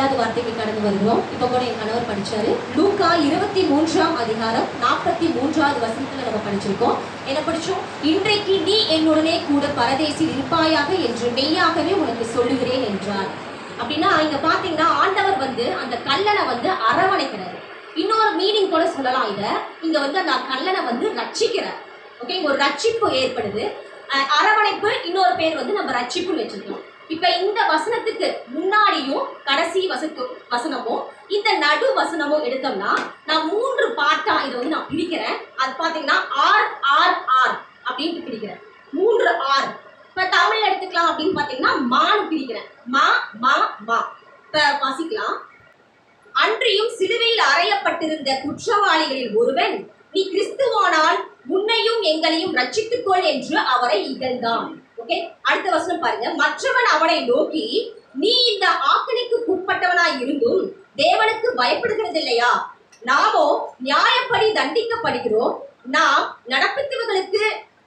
ரெண்டாவது வார்த்தைக்கு கடந்து வருகிறோம் இப்போ கூட என் கணவர் படிச்சாரு லூக்கா இருபத்தி மூன்றாம் அதிகாரம் நாற்பத்தி மூன்றாவது வசனத்துல நம்ம படிச்சிருக்கோம் என்ன படிச்சோம் இன்றைக்கு நீ என்னுடனே கூட பரதேசில் இருப்பாயாக என்று மெய்யாகவே உனக்கு சொல்லுகிறேன் என்றார் அப்படின்னா இங்க பாத்தீங்கன்னா ஆண்டவர் வந்து அந்த கல்லனை வந்து அரவணைக்கிறாரு இன்னொரு மீனிங் கூட சொல்லலாம் இத இங்க வந்து அந்த கல்லனை வந்து ரட்சிக்கிறார் ஓகே இங்க ஒரு ரட்சிப்பு ஏற்படுது அஹ் அரவணைப்பு இன்னொரு பேர் வந்து நம்ம ரட்சிப்புன்னு வச்சிருக்கோம் இப்ப இந்த வசனத்துக்கு முன்னாடியும் கடைசி வசத்து வசனமும் இந்த நடு வசனமும் எடுத்தோம்னா நான் மூன்று பாட்டா இதை வந்து நான் பிரிக்கிறேன் அது பாத்தீங்கன்னா ஆர் ஆர் ஆர் அப்படின்ட்டு பிரிக்கிறேன் மூன்று ஆர் இப்ப தமிழ் எடுத்துக்கலாம் அப்படின்னு பாத்தீங்கன்னா மான்னு பிரிக்கிறேன் மா மா மா இப்ப வாசிக்கலாம் அன்றியும் சிலுவையில் அறையப்பட்டிருந்த குற்றவாளிகளில் ஒருவன் நீ கிறிஸ்துவானால் உன்னையும் எங்களையும் ரட்சித்துக்கொள் என்று அவரை இகழ்ந்தான் ஓகே அடுத்த வசனம் பாருங்க மற்றவன் அவனை நோக்கி நீ இந்த ஆக்கணிக்கு உட்பட்டவனாய் இருந்தும் தேவனுக்கு பயப்படுகிறது இல்லையா நாமோ நியாயப்படி தண்டிக்கப்படுகிறோம் நாம் நடப்பித்தவர்களுக்கு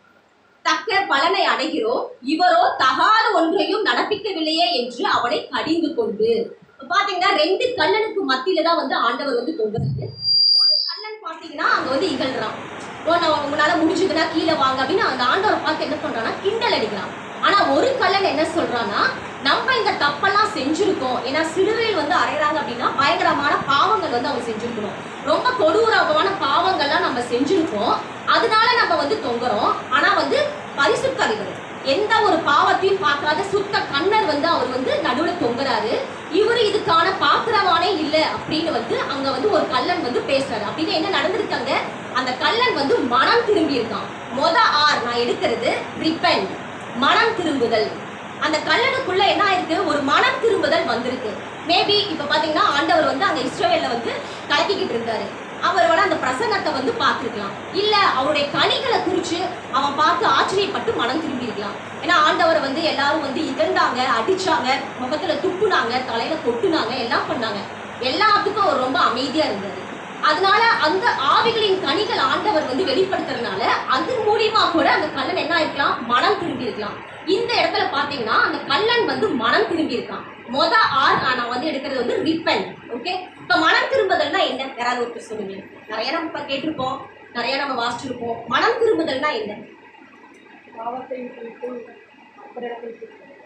தக்க பலனை அடைகிறோம் இவரோ தகாத ஒன்றையும் நடப்பிக்கவில்லையே என்று அவனை கடிந்து கொண்டு இப்ப பாத்தீங்கன்னா ரெண்டு கல்லனுக்கு மத்தியில தான் வந்து ஆண்டவர் வந்து தொங்குறாரு ஒரு கல்லன் பாத்தீங்கன்னா அங்க வந்து இகழ்றான் ஓ நான் உங்களால முடிஞ்சதுன்னா கீழே வாங்க அப்படின்னு அந்த ஆண்டவரை பார்த்து என்ன பண்றான்னா கிண்டல் அடிக்கிறான் ஆனா ஒரு கல்லன் என்ன சொல்றான்னா நம்ம இந்த தப்பெல்லாம் செஞ்சிருக்கோம் ஏன்னா சிலுவையில் வந்து அறையறாங்க அப்படின்னா பயங்கரமான பாவங்கள் வந்து அவங்க செஞ்சிருக்கணும் ரொம்ப கொடூரமான பாவங்கள்லாம் நம்ம செஞ்சிருக்கோம் அதனால நம்ம வந்து தொங்குறோம் ஆனா வந்து பரிசுத்தர் இவர் எந்த ஒரு பாவத்தையும் பார்க்காத சுத்த கண்ணர் வந்து அவர் வந்து நடுவுல தொங்குறாரு இவரு இதுக்கான பாத்திரவானே இல்ல அப்படின்னு வந்து அங்க வந்து ஒரு கல்லன் வந்து பேசுறாரு அப்படின்னு என்ன நடந்திருக்காங்க அந்த கல்லன் வந்து மனம் திரும்பி இருக்கான் மொத ஆர் நான் எடுக்கிறது ரிப்பன் மனம் திரும்புதல் அந்த கல்லனுக்குள்ள என்ன ஆயிருக்கு ஒரு மனம் திரும்புதல் வந்திருக்கு மேபி இப்ப பாத்தீங்கன்னா ஆண்டவர் வந்து அந்த இஸ்ரவேல்ல வந்து கலக்கிக்கிட்டு இருந்தாரு அவரோட அந்த பிரசங்கத்தை வந்து பார்த்துருக்கலாம் இல்ல அவருடைய கனிகளை குறிச்சு அவன் பார்த்து ஆச்சரியப்பட்டு மனம் திரும்பி இருக்கலாம் ஏன்னா ஆண்டவரை வந்து எல்லாரும் வந்து இகழ்ந்தாங்க அடிச்சாங்க முகத்துல துப்புனாங்க தலையில கொட்டுனாங்க எல்லாம் பண்ணாங்க எல்லாத்துக்கும் அவர் ரொம்ப அமைதியா இருந்தாரு அதனால அந்த ஆவிகளின் கனிகள் ஆண்டவர் வந்து வெளிப்படுத்துறதுனால அது மூலியமா கூட அந்த கல்லன் என்ன ஆயிருக்கலாம் மனம் திரும்பி இருக்கலாம் இந்த இடத்துல பாத்தீங்கன்னா அந்த கல்லன் வந்து மனம் திரும்பி இருக்கான் மொத ஆர் நான் வந்து எடுக்கிறது வந்து ரிப்பன் ஓகே இப்ப மனம் திரும்புதல்னா என்ன யாராவது ஒருத்தர் சொல்லுங்க நிறைய நம்ம இப்ப கேட்டிருப்போம் நிறைய நம்ம வாசிச்சிருப்போம் மனம் திரும்புதல்னா என்ன பாவத்தை விட்டு அப்புறம்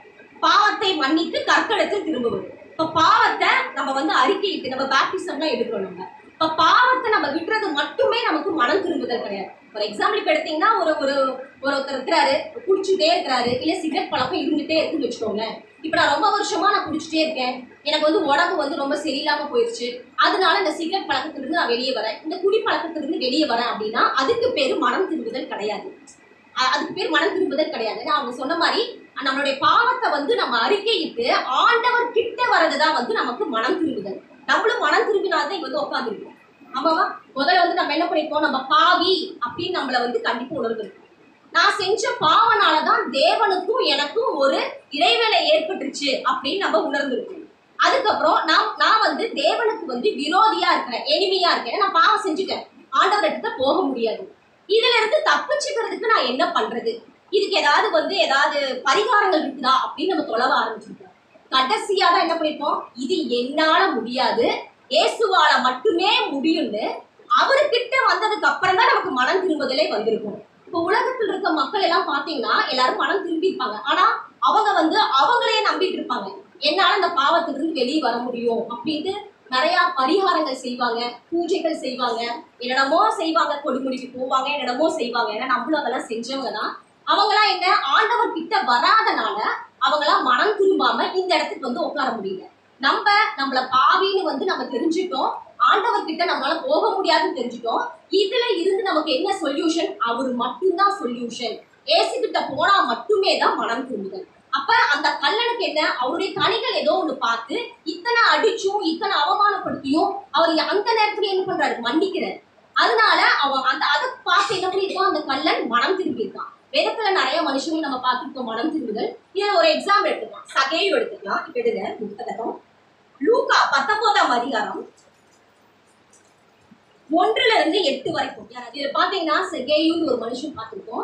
பாவத்தை மன்னித்து கற்கடத்தில் திரும்புவது இப்ப பாவத்தை நம்ம வந்து அறிக்கையிட்டு நம்ம பேப்டிசம்லாம் எடுக்கிறோம் நம்ம இப்ப பாவத்தை நம்ம விட்டுறது மட்டுமே நமக்கு மனம் திரும்புதல் கிடையாது ஃபார் எக்ஸாம்பிள் இப்ப எடுத்தீங்கன்னா ஒரு ஒரு ஒரு ஒருத்தர் இருக்கிறாரு குடிச்சுட்டே இருக்கிறாரு இல்ல சிகரெட் பழக்கம் இருந்துட்டே இருக்குன்னு வச்சுக்கோங்களேன் இப்ப நான் ரொம்ப வருஷமா நான் குடிச்சிட்டே இருக்கேன் எனக்கு வந்து உடம்பு வந்து ரொம்ப சரியில்லாம போயிடுச்சு அதனால இந்த சிகரெட் பழக்கத்திலிருந்து நான் வெளியே வரேன் இந்த குடி பழக்கத்திலிருந்து வெளியே வரேன் அப்படின்னா அதுக்கு பேரு மனம் திரும்புதல் கிடையாது அ- அதுக்கு பேர் மனம் திரும்புதல் கிடையாது நான் அவங்க சொன்ன மாதிரி நம்மளுடைய பாவத்தை வந்து நம்ம அறிக்கையிட்டு ஆண்டவர் கிட்ட வர்றதுதான் வந்து நமக்கு மனம் திரும்புதல் நம்மளும் மனம் திரும்பினாதான் இங்க வந்து உட்காந்துருக்கோம் ஆமாவா முதல்ல வந்து நம்ம என்ன பண்ணிருக்கோம் நம்ம பாவி அப்படின்னு நம்மள வந்து கண்டிப்பா உணர்ந்திருக்கோம் நான் செஞ்ச பாவனாலதான் தேவனுக்கும் எனக்கும் ஒரு இடைவேளை ஏற்பட்டுருச்சு அப்படின்னு நம்ம உணர்ந்திருக்கோம் அதுக்கப்புறம் நான் நான் வந்து தேவனுக்கு வந்து விரோதியா இருக்கிறேன் எளிமையா இருக்கேன் நான் பாவம் செஞ்சுட்டேன் ஆண்டவர் இடத்துல போக முடியாது இதுல இருந்து தப்பிச்சுக்கிறதுக்கு நான் என்ன பண்றது இதுக்கு ஏதாவது வந்து ஏதாவது பரிகாரங்கள் இருக்குதா அப்படின்னு நம்ம தொலைவ ஆரம்பிச்சிருக்கோம் கடைசியா தான் என்ன பண்ணிருப்போம் இது என்னால முடியாது இயேசுவால மட்டுமே முடியும்னு அவர்கிட்ட வந்ததுக்கு அப்புறம் தான் நமக்கு மனம் திரும்புதலே வந்திருக்கும் இப்போ உலகத்தில் இருக்க மக்கள் எல்லாம் பாத்தீங்கன்னா எல்லாரும் மனம் திரும்பி இருப்பாங்க ஆனா அவங்க வந்து அவங்களே நம்பிட்டு இருப்பாங்க என்னால அந்த பாவத்திலிருந்து வெளியே வர முடியும் அப்படின்ட்டு நிறைய பரிகாரங்கள் செய்வாங்க பூஜைகள் செய்வாங்க என்னென்னமோ செய்வாங்க கொடுமுடிக்கு போவாங்க என்னென்னமோ செய்வாங்க ஏன்னா நம்மளும் அதெல்லாம் செஞ்சவங்க தான் அவங்களாம் என்ன ஆண்டவர் கிட்ட வராதனால அவங்களாம் மனம் திரும்பாம இந்த இடத்துக்கு வந்து உட்கார முடியல நம்ம நம்மள பாவின்னு வந்து நம்ம தெரிஞ்சுட்டோம் ஆண்டவர் கிட்ட நம்மளால போக முடியாதுன்னு தெரிஞ்சுட்டோம் இதுல இருந்து நமக்கு என்ன சொல்யூஷன் அவர் மட்டும்தான் சொல்யூஷன் ஏசு கிட்ட போனா மட்டுமே தான் மனம் திரும்புதல் அப்ப அந்த கல்லனுக்கு என்ன அவருடைய கனிகள் ஏதோ ஒண்ணு பார்த்து இத்தனை அடிச்சும் இத்தனை அவமானப்படுத்தியும் அவர் அந்த நேரத்துல என்ன பண்றாரு மன்னிக்கிறார் அதனால அவன் அந்த அதை பார்த்து என்ன பண்ணிருக்கான் அந்த கல்லன் மனம் திரும்பியிருக்கான் வேதத்துல நிறைய மனுஷங்க நம்ம பார்த்துருக்கோம் மனம் திரும்புதல் இதுல ஒரு எக்ஸாம்பிள் எடுத்துக்கலாம் சகையும் எடுத்துக்கலாம் இப்ப எடுங்க புத்தகம் லூக்கா பத்தொன்பதாம் அதிகாரம் ஒன்றுல இருந்து எட்டு வரைக்கும் யாராவது இதுல பாத்தீங்கன்னா செகேயுன்னு ஒரு மனுஷன் பார்த்திருக்கோம்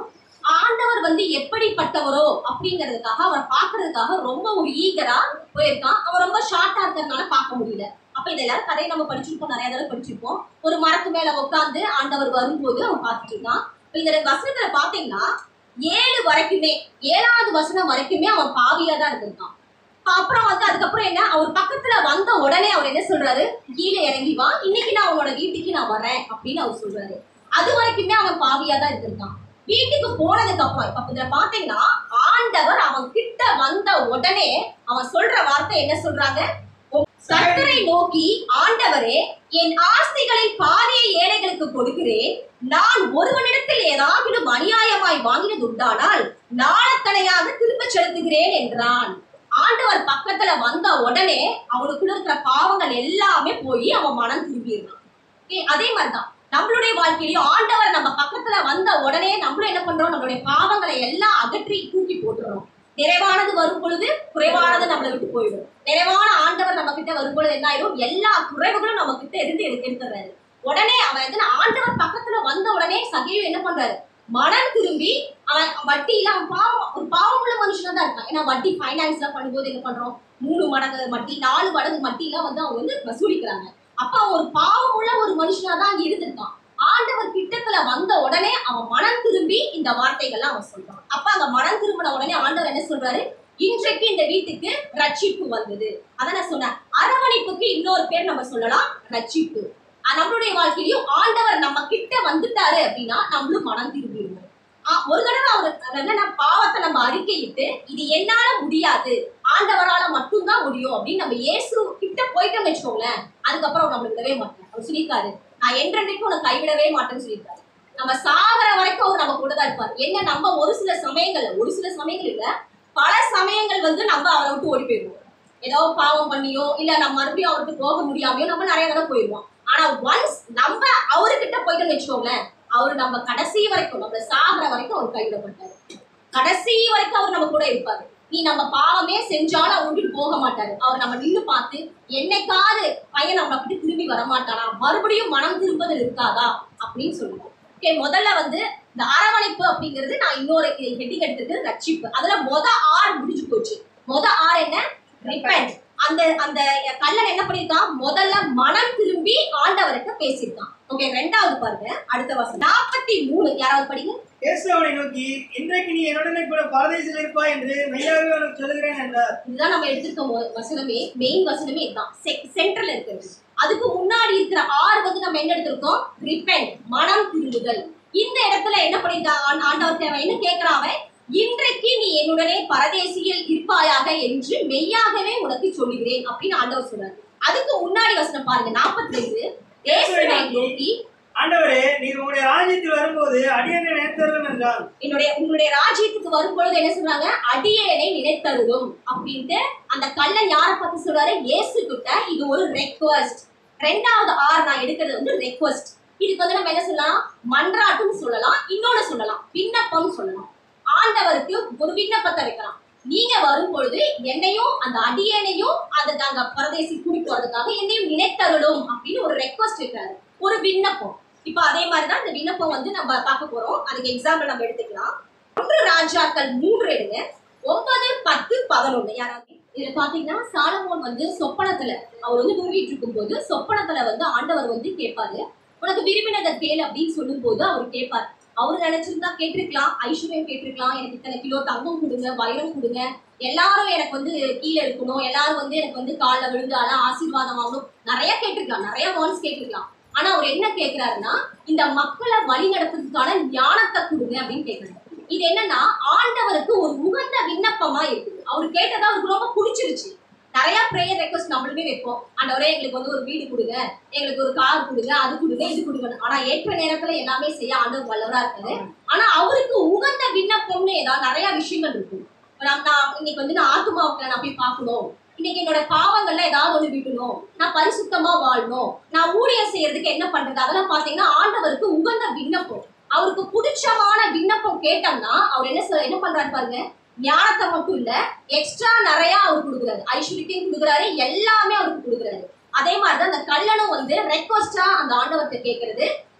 ஆண்டவர் வந்து எப்படிப்பட்டவரோ அப்படிங்கிறதுக்காக அவரை பார்க்கறதுக்காக ரொம்ப ஒரு ஈகரா போயிருக்கான் அவன் ரொம்ப ஷார்ட்டா இருக்கிறதுனால பார்க்க முடியல அப்ப இதை எல்லாரும் கதையை நம்ம படிச்சிருப்போம் நிறைய தடவை படிச்சிருப்போம் ஒரு மரத்து மேல உட்காந்து ஆண்டவர் வரும்போது அவன் பார்த்துட்டு இருக்கான் இப்ப இந்த வசனத்துல பாத்தீங்கன்னா ஏழு வரைக்குமே ஏழாவது வசனம் வரைக்குமே அவன் பாவியா தான் இருந்திருக்கான் அப்ப அப்புறம் வந்து அதுக்கப்புறம் என்ன அவர் பக்கத்துல வந்த உடனே அவர் என்ன சொல்றாரு கீழே இறங்கி வா இன்னைக்கு நான் அவனோட வீட்டுக்கு நான் வரேன் அப்படின்னு அவர் சொல்றாரு அது வரைக்குமே அவன் பாவியா தான் இருந்திருக்கான் வீட்டுக்கு போனதுக்கு அப்புறம் இப்ப இதுல பாத்தீங்கன்னா ஆண்டவர் அவன் கிட்ட வந்த உடனே அவன் சொல்ற வார்த்தை என்ன சொல்றாங்க கர்த்தரை நோக்கி ஆண்டவரே என் ஆஸ்திகளை பாதியை ஏழைகளுக்கு கொடுக்கிறேன் நான் ஒருவனிடத்தில் ஏதாவது அநியாயமாய் வாங்கினது உண்டானால் நாளத்தனையாக திரும்ப செலுத்துகிறேன் என்றான் ஆண்டவர் பக்கத்துல வந்த உடனே அவனுக்குள்ள இருக்கிற பாவங்கள் எல்லாமே போய் அவன் மனம் திரும்பிடுறான் ஓகே அதே மாதிரிதான் நம்மளுடைய வாழ்க்கையிலயும் ஆண்டவர் நம்ம பக்கத்துல வந்த உடனே நம்மளும் என்ன பண்றோம் நம்மளுடைய பாவங்களை எல்லாம் அகற்றி தூக்கி போட்டுறோம் நிறைவானது வரும் பொழுது குறைவானது நம்மளை விட்டு போயிடும் நிறைவான ஆண்டவர் நம்ம கிட்ட வரும் பொழுது என்ன ஆயிடும் எல்லா குறைவுகளும் நம்ம கிட்ட இருந்து எடுத்து எடுத்துறாரு உடனே அவன் வந்து ஆண்டவர் பக்கத்துல வந்த உடனே சகையும் என்ன பண்றாரு மனம் திரும்பி அவன் வட்டியில அவன் பாவம் ஒரு பாவமுள்ள மனுஷனா தான் இருக்கான் ஏன்னா வட்டி ஃபைனான்ஸ்ல பண்ணும்போது என்ன பண்றோம் மூணு மடங்கு வட்டி நாலு மடங்கு வட்டிலாம் வந்து அவங்க வந்து வசூலிக்கிறாங்க அப்ப அவன் ஒரு பாவமுள்ள ஒரு மனுஷனா தான் அங்க இருந்திருக்கான் ஆண்டவர் கிட்டத்துல வந்த உடனே அவன் மனம் திரும்பி இந்த வார்த்தைகள்லாம் அவன் சொல்றான் அப்ப அங்க மனம் திரும்பின உடனே ஆண்டவர் என்ன சொல்றாரு இன்றைக்கு இந்த வீட்டுக்கு ரட்சிப்பு வந்தது அதான் நான் சொன்னேன் அரவணைப்புக்கு இன்னொரு பேர் நம்ம சொல்லலாம் ரட்சிப்பு அஹ் நம்மளுடைய வாழ்க்கையிலயும் ஆண்டவர் நம்ம கிட்ட வந்துட்டாரு அப்படின்னா நம்மளும் மனம் திரும்பிடுவோம் ஆஹ் ஒரு தடவை அவர் என்னன்னா பாவத்தை நம்ம அறிக்கையிட்டு இது என்னால முடியாது ஆண்டவரால மட்டும்தான் முடியும் அப்படின்னு நம்ம இயேசு கிட்ட போயிட்டோம்னு வச்சுக்கோங்களேன் அதுக்கப்புறம் அவர் நம்மளை விடவே மாட்டேன் அவர் சொல்லியிருக்காரு நான் என்றென்றைக்கும் உன்னை கைவிடவே மாட்டேன்னு சொல்லியிருக்காரு நம்ம சாகர வரைக்கும் அவர் நம்ம கூட தான் இருப்பார் என்ன நம்ம ஒரு சில சமயங்கள்ல ஒரு சில சமயங்கள் இல்ல பல சமயங்கள் வந்து நம்ம அவரை விட்டு ஓடி போயிடுவோம் ஏதோ பாவம் பண்ணியோ இல்ல நம்ம மறுபடியும் அவருக்கு போக முடியாமையோ நம்ம நிறைய தடவை போயிடுவோம் ஆனா ஒன்ஸ் நம்ம அவர்கிட்ட போயிட்டோம்னு வச்சுக்கோங்களேன் அவர் நம்ம கடைசி வரைக்கும் நம்ம சாகர வரைக்கும் அவர் கைவிட மாட்டாரு கடைசி வரைக்கும் அவர் நம்ம கூட இருப்பாரு நீ நம்ம பாவமே செஞ்சாலும் அவர் விட்டுட்டு போக மாட்டாரு அவர் நம்ம நின்னு பார்த்து என்னைக்காவது பையன் நம்ம விட்டு திரும்பி வர மாட்டானா மறுபடியும் மனம் திரும்புதல் இருக்காதா அப்படின்னு சொல்லுவோம் ஓகே முதல்ல வந்து இந்த அரவணைப்பு அப்படிங்கிறது நான் இன்னொரு ஹெட்டிங் எடுத்திருக்கிறது ரட்சிப்பு அதுல மொத ஆறு முடிஞ்சு போச்சு மொத ஆறு என்ன ரிப்பெண்ட் அந்த அந்த கல்லன் என்ன பண்ணிருக்கான் முதல்ல மனம் திரும்பி ஆண்டவர்கிட்ட பேசியிருக்கான் ஓகே ரெண்டாவது பாருங்க அடுத்த வருஷம் நாற்பத்தி மூணு யாராவது படிங்க இயேசு அவனை நோக்கி இன்றைக்கு நீ என்னுடனே கூட பரதேசில் இருப்பாய் என்று மெய்யாகவே உனக்கு சொல்லுகிறேன் என்றார் இதுதான் நம்ம எடுத்திருக்க மொ- வசனமே மெயின் வசனமே இதுதான் சென்ட்ரல் இருக்கிறது அதுக்கு முன்னாடி இருக்கிற ஆறு வந்து நம்ம என்ன எடுத்திருக்கோம் ரிப்பெண்ட் மனம் திரும்புதல் இந்த இடத்துல என்ன பண்ணிருக்கான் ஆண்- ஆண்டவர் தேவை என்ன கேட்கிறான் அவன் இன்றைக்கு நீ என்னுடனே பரதேசியில் இருப்பாயாக என்று மெய்யாகவே உனக்கு சொல்லுகிறேன் அப்படின்னு ஆண்டவர் சொல்றாரு அதுக்கு முன்னாடி வசனம் பாருங்க நாற்பத்தி ரெண்டு இயேசுவை நோக்கி ஆண்டவரே நீர் உங்களுடைய ராஜ்யத்தில் வரும்போது அடியனை நினைத்தருளும் என்றார் என்னுடைய உங்களுடைய ராஜ்யத்துக்கு வரும்பொழுது என்ன சொல்றாங்க அடியேனை நினைத்தருளும் அப்படின்ட்டு அந்த கல்லன் யாரை பத்தி சொல்றாரு இயேசு கிட்ட இது ஒரு ரெக்வஸ்ட் ரெண்டாவது ஆர் நான் எடுக்கிறது வந்து ரெக்வஸ்ட் இதுக்கு வந்து நம்ம என்ன சொல்லலாம் மன்றாட்டுன்னு சொல்லலாம் இன்னொன்னு சொல்லலாம் விண்ணப்பம் சொல்லலாம் ஆண்டவருக்கு ஒரு விண்ணப்பத்தை வைக்கலாம் நீங்க வரும்பொழுது என்னையும் அந்த அடியேனையும் அந்த நாங்க பரதேசி கூட்டிட்டு வரதுக்காக என்னையும் நினைத்தருளும் அப்படின்னு ஒரு ரெக்வஸ்ட் வைக்கிறாரு ஒரு விண்ணப்பம் இப்போ அதே மாதிரி தான் இந்த விண்ணப்பம் வந்து நம்ம பார்க்க போறோம் அதுக்கு எக்ஸாம்பிள் நம்ம எடுத்துக்கலாம் ஒன்று ராஜாக்கள் மூன்று எடுங்க ஒன்பது பத்து பதினொன்று யாராவது இதுல பாத்தீங்கன்னா சாலமோன் வந்து சொப்பனத்துல அவர் வந்து தூங்கிட்டு இருக்கும்போது சொப்பனத்துல வந்து ஆண்டவர் வந்து கேட்பாரு உனக்கு விரும்பினதை கேளு அப்படின்னு சொல்லும்போது அவர் கேட்பார் அவர் நினைச்சிருந்தா கேட்டிருக்கலாம் ஐஸ்வர்யம் கேட்டிருக்கலாம் எனக்கு இத்தனை கிலோ தங்கம் கொடுங்க வைரம் கொடுங்க எல்லாரும் எனக்கு வந்து கீழே இருக்கணும் எல்லாரும் வந்து எனக்கு வந்து காலில் விழுந்து அதான் ஆசீர்வாதம் ஆகணும் நிறைய கேட்டிருக்கலாம் நிறைய வான்ஸ் கேட்டிருக்கலாம் ஆனா அவர் என்ன கேக்குறாருன்னா இந்த மக்களை வழி நடத்துறதுக்கான ஞானத்தை கொடுங்க அப்படின்னு கேக்குறாரு இது என்னன்னா ஆண்டவருக்கு ஒரு உகந்த விண்ணப்பமா இருக்குது அவர் கேட்டதா அவருக்கு ரொம்ப பிடிச்சிருச்சு நிறைய ப்ரேயர் ரெக்வஸ்ட் நம்மளுமே வைப்போம் ஆண்டவரே எங்களுக்கு வந்து ஒரு வீடு கொடுங்க எங்களுக்கு ஒரு கார் கொடுங்க அது கொடுங்க இது கொடுங்க ஆனா ஏற்ற நேரத்துல எல்லாமே செய்ய ஆண்டவர் வல்லவரா இருக்காரு ஆனா அவருக்கு உகந்த விண்ணப்பம்னு ஏதாவது நிறைய விஷயங்கள் இருக்கும் நான் நான் இன்னைக்கு வந்து நான் ஆத்துமாவுக்கு நான் போய் பார்க்கணும் இன்னைக்கு என்னோட பாவங்கள்ல ஏதாவது ஒண்ணு விடணும் நான் பரிசுத்தமா வாழணும் நான் ஊழியம் செய்யறதுக்கு என்ன பண்றது அதெல்லாம் பாத்தீங்கன்னா ஆண்டவருக்கு உகந்த விண்ணப்பம் அவருக்கு பிடிச்சமான விண்ணப்பம் கேட்டோம்னா அவர் என்ன சொல்ற என்ன பண்றாரு பாருங்க ஞானத்தை மட்டும் இல்ல எக்ஸ்ட்ரா நிறைய அவர் கொடுக்குறாரு ஐஸ்வர்யத்தையும் கொடுக்குறாரு எல்லாமே அவருக்கு கொடுக்குறாரு அதே மாதிரிதான் அந்த கல்லனும் வந்து ரெக்வஸ்டா அந்த ஆண்டவர்கிட்ட கேட்கறது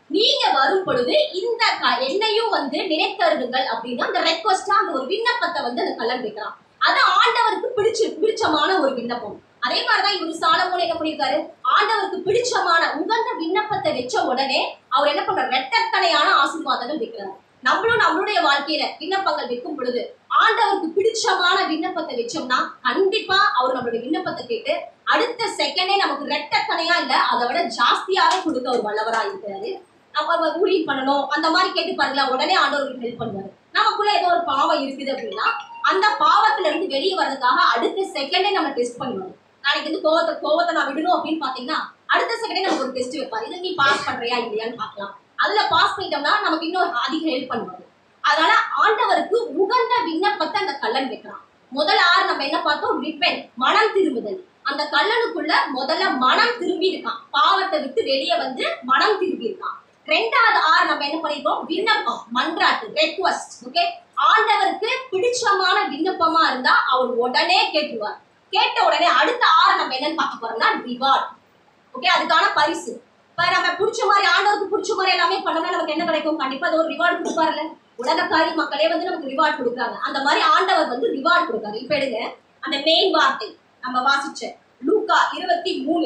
நீங்க வரும் பொழுது இந்த க- என்னையும் வந்து நினைத்தருடுங்கள் அப்படின்னு அந்த ரெக்வஸ்டா அந்த ஒரு விண்ணப்பத்தை வந்து அந்த கல்லன் வைக்கிறான் அது ஆண்டவருக்கு பிடிச்சு பிடிச்சமான ஒரு விண்ணப்பம் அதே மாதிரிதான் இவர் சாலமோன் என்ன பண்ணியிருக்காரு ஆண்டவருக்கு பிடிச்சமான உகந்த விண்ணப்பத்தை வச்ச உடனே அவர் என்ன பண்ற ரெட்டத்தனையான ஆசீர்வாதங்கள் வைக்கிறார் நம்மளும் நம்மளுடைய வாழ்க்கையில விண்ணப்பங்கள் வைக்கும் பொழுது ஆண்டவருக்கு பிடிச்சமான விண்ணப்பத்தை வச்சோம்னா கண்டிப்பா அவர் நம்மளுடைய விண்ணப்பத்தை கேட்டு அடுத்த செகண்டே நமக்கு ரெட்டத்தனையா இல்ல அதை விட ஜாஸ்தியாவே கொடுக்க ஒரு வல்லவரா இருக்கிறாரு நம்ம ஊழியம் பண்ணணும் அந்த மாதிரி கேட்டு பாருங்களேன் உடனே ஆண்டவருக்கு ஹெல்ப் பண்ணுவாரு நமக்குள்ள ஏதோ ஒரு பாவம் இருக்குது அப்படின்னா அந்த பாவத்துல இருந்து வெளியே வர்றதுக்காக அடுத்த செகண்டே நம்ம டெஸ்ட் பண்ணுவாரு நாளைக்கு வந்து கோவத்தை கோவத்தை நான் விடணும் அப்படின்னு பாத்தீங்கன்னா அடுத்த செகண்டே நமக்கு ஒரு டெஸ்ட் வைப்பாரு இதை நீ பாஸ் பண்றியா இல்லையான்னு பார்க்கலாம் அதுல பாஸ் பண்ணிட்டோம்னா நமக்கு இன்னும் அதிக ஹெல்ப் பண்ணுவாரு அதனால ஆண்டவருக்கு உகந்த விண்ணப்பத்தை அந்த கல்லன் வைக்கிறான் முதல் ஆறு நம்ம என்ன பார்த்தோம் ரிப்பென் மனம் திரும்புதல் அந்த கல்லனுக்குள்ள முதல்ல மனம் திரும்பி இருக்கான் பாவத்தை விட்டு வெளியே வந்து மனம் திரும்பி இருக்கான் ரெண்டாவது ஆறு நம்ம என்ன பண்ணிருக்கோம் விண்ணப்பம் மன்றாட்டு ரெக்வஸ்ட் ஓகே ஆண்டவருக்கு பிடிச்சமான விண்ணப்பமா இருந்தா அவர் உடனே கேட்டுருவார் கேட்ட உடனே அடுத்த ஆறு நம்ம என்னன்னு பார்க்க போறோம்னா ரிவார்ட் ஓகே அதுக்கான பரிசு இப்ப நம்ம பிடிச்ச மாதிரி ஆண்டவருக்கு பிடிச்ச மாதிரி எல்லாமே பண்ணோம்னா நமக்கு என்ன கிடைக்கும் கண்டிப்பா அது ஒரு ரிவார்டு கொடுப்பாருல்ல உலகக்காரி மக்களே வந்து நமக்கு ரிவார்ட் கொடுக்குறாங்க அந்த மாதிரி ஆண்டவர் வந்து ரிவார்ட் கொடுக்காரு இப்ப எடுங்க அந்த மெயின் வார்த்தை நம்ம வாசிச்ச லூக்கா இருபத்தி மூணு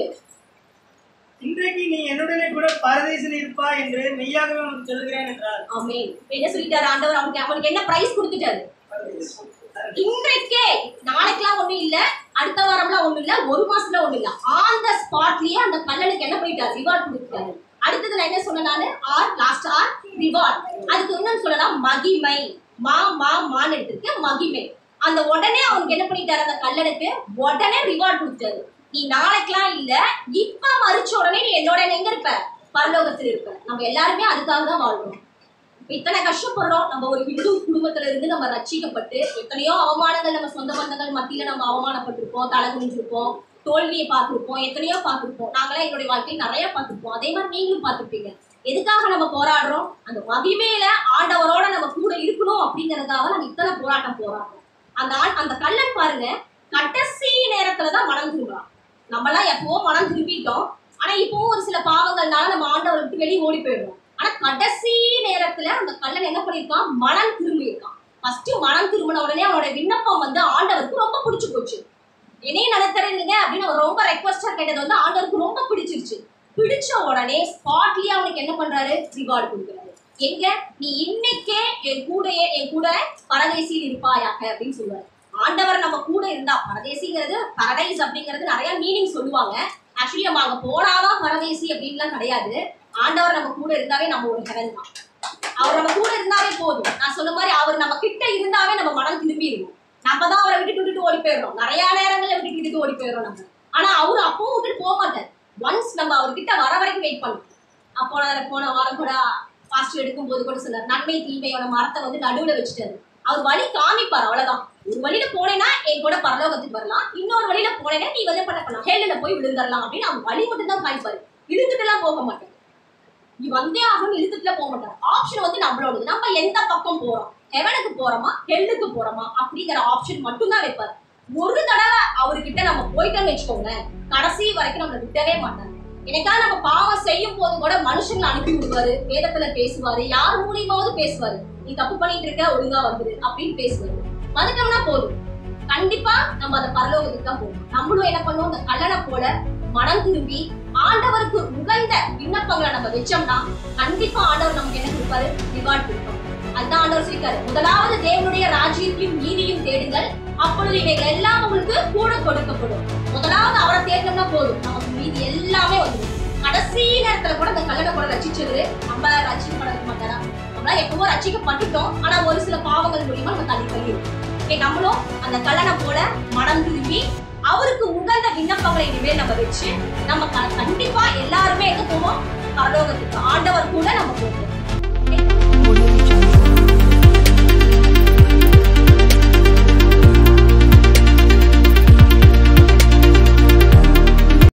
இன்றைக்கு நீ என்னுடனே கூட பரதேசில் இருப்பா என்று மெய்யாகவே உனக்கு சொல்கிறேன் என்றார் ஆமென் என்ன சொல்லிட்டாரு ஆண்டவர் அவனுக்கு அவனுக்கு என்ன பிரைஸ் கொடுத்துட்டாரு இன்றைக்கே நாளைக்கெல்லாம் ஒண்ணும் இல்ல அடுத்த வாரம்லாம் ஒண்ணும் இல்ல ஒரு மாசத்துல ஒண்ணும் இல்ல ஆன் த ஸ்பாட்லயே அந்த கல்லனுக்கு என்ன பண்ணிட்டாரு ரிவார்ட் கொடுத்துட்டாரு அடுத்தது நான் என்ன சொன்னேன் நானு ஆர் லாஸ்ட் ஆர் ரிவார்ட் அதுக்கு இன்னும் சொல்லலாம் மகிமை மா மா மான்னு எடுத்திருக்கேன் மகிமை அந்த உடனே அவனுக்கு என்ன பண்ணிட்டாரு அந்த கல்லனுக்கு உடனே ரிவார்ட் கொடுத்தாரு நீ நாளைக்கெல்லாம் இல்ல இப்ப மறிச்ச உடனே நீ என்னோட எங்க இருப்ப பரலோகத்தில் இருப்ப நம்ம எல்லாருமே அதுக்காக தான் வாழ்றோம் இத்தனை கஷ்டப்படுறோம் நம்ம ஒரு ஹிந்து குடும்பத்துல இருந்து நம்ம ரட்சிக்கப்பட்டு எத்தனையோ அவமானங்கள் நம்ம சொந்த பந்தங்கள் மத்தியில நம்ம அவமானப்பட்டிருப்போம் தலை குனிஞ்சிருப்போம் தோல்வியை பார்த்திருப்போம் எத்தனையோ பார்த்திருப்போம் நாங்களே எங்களுடைய வாழ்க்கையில் நிறைய பார்த்திருப்போம் அதே மாதிரி நீங்களும் பார்த்திருப்பீங்க எதுக்காக நம்ம போராடுறோம் அந்த மகிமையில ஆண்டவரோட நம்ம கூட இருக்கணும் அப்படிங்கறதுக்காக நம்ம இத்தனை போராட்டம் போராடுறோம் அந்த ஆள் அந்த கள்ளன் பாருங்க கடைசி நேரத்துல தான் மனம் திரும்புறான் நம்மலாம் எப்பவோ மனம் திரும்பிட்டோம் ஆனா இப்பவும் ஒரு சில பாவங்கள்னால நம்ம ஆண்டவரை விட்டு வெளியே ஓடி போயிடுறோம் ஆனா கடைசி நேரத்துல அந்த கள்ளன் என்ன பண்ணிருக்கான் மனம் திரும்பி இருக்கான் ஃபர்ஸ்ட் மனம் திரும்பின உடனே அவனோட விண்ணப்பம் வந்து ஆண்டவருக்கு ரொம்ப பிடிச்சு போச்சு என்னையும் நடத்துறீங்க அப்படின்னு அவர் ரொம்ப ரெக்வஸ்டா கேட்டது வந்து ஆண்டவருக்கு ரொம்ப பிடிச்சிருச்சு பிடிச்ச உடனே ஸ்பாட்லயே அவனுக்கு என்ன பண்றாரு ரிவார்டு கொடுக்குறாரு எங்க நீ இன்னைக்கே என் கூடயே என் கூட பரதேசியில் இருப்பாயாக அப்படின்னு சொல்லுவாரு ஆண்டவர் நம்ம கூட இருந்தா பரதேசிங்கிறது பரடைஸ் அப்படிங்கிறது நிறைய மீனிங் சொல்லுவாங்க ஆக்சுவலி நம்ம அங்க போனாதான் பரதேசி அப்படின்லாம் கிடையாது ஆண்டவர் நம்ம கூட இருந்தாவே நம்ம ஒரு ஹெவன் தான் அவர் நம்ம கூட இருந்தாவே போதும் நான் சொன்ன மாதிரி அவர் நம்ம கிட்ட இருந்தாவே நம்ம மனம் திரும்பிடுவோம் நம்ம தான் அவரை விட்டுட்டு விட்டுட்டு ஓடி போயிடுறோம் நிறைய நேரங்கள்ல விட்டுட்டு விட்டுட்டு ஓடி போயிடுறோம் நம்ம ஆனா அவரு அப்பவும் விட்டுட்டு போக மாட்டார் ஒன்ஸ் நம்ம அவர்கிட்ட வர வரைக்கும் வெயிட் பண்ணும் அப்போ நான் போன வாரம் கூட பாஸ்டர் எடுக்கும்போது கூட சொன்னார் நன்மை தீமையோட மரத்தை வந்து நடுவுல வச்சுட்டாரு அவர் வழி காமிப்பார் அவ்வளவுதான் ஒரு வழியில போனேன்னா என் கூட பரலோகத்துக்கு வரலாம் இன்னொரு வழியில போனேன்னா நீ வந்து பண்ண பண்ணலாம் ஹேலில போய் விழுந்துடலாம் அப்படின்னு அவர் வழி மட்டும் தான் காமிப்பாரு இழுத்துட்டு எல்லாம் போக மாட்டார் நீ வந்தே ஆகணும் இழுத்துட்டுல போக மாட்டார் ஆப்ஷன் வந்து நம்மளோடது நம்ம எந்த பக்கம் போறோம் ஹெவனுக்கு போறோமா ஹெல்லுக்கு போறோமா அப்படிங்கிற ஆப்ஷன் மட்டும் தான் வைப்பார் ஒரு தடவை அவர்கிட்ட நம்ம போயிட்டோம்னு வச்சுக்கோங்களேன் கடைசி வரைக்கும் நம்மளை விடவே மாட்டார் எனக்காக நம்ம பாவம் செய்யும் போது கூட மனுஷங்களை அனுப்பி விடுவாரு வேதத்துல பேசுவாரு யார் மூலியமாவது பேசுவாரு நீ தப்பு பண்ணிட்டு இருக்க ஒழுங்கா வந்துரு அப்படின்னு பேசுவாரு வந்துட்டோம்னா போதும் கண்டிப்பா நம்ம அந்த பரலோகத்துக்கு தான் போவோம் நம்மளும் என்ன பண்ணுவோம் அந்த கல்லனை போல மனம் திரும்பி ஆண்டவருக்கு உகந்த விண்ணப்பங்களை நம்ம வச்சோம்னா கண்டிப்பா ஆண்டவர் நமக்கு என்ன கொடுப்பாரு ரிவார்ட் கொடுப்பாரு அதுதான் ஆண்டவர் சொல்லிருக்காரு முதலாவது தேவனுடைய ராஜ்யத்தையும் நீதியும் தேடுங்கள் அப்பொழுது இவைகள் எல்லாம் உங்களுக்கு கூட கொடுக்கப்படும் முதலாவது அவரை தேடினோம்னா போதும் நமக்கு மீதி எல்லாமே வந்துடும் கடைசி நேரத்துல கூட அந்த கல்லணை கூட ரசிச்சது நம்ம ரசிக்கப்பட மாட்டாரா நம்மளாம் எப்பவோ ரசிக்கப்பட்டுட்டோம் ஆனா ஒரு சில பாவங்கள் மூலியமா நம்ம தள்ளி தள்ளி இருக்கோம் Okay, நம்மளும் அந்த கல்லணை போல மனம் திரும்பி அவருக்கு உகந்த விண்ணப்பங்களை இனிமேல் நம்ம வச்சு நம்ம க- கண்டிப்பா எல்லாருமே எங்க போவோம் பரலோகத்துக்கு ஆண்டவர் கூட நம்ம போவோம்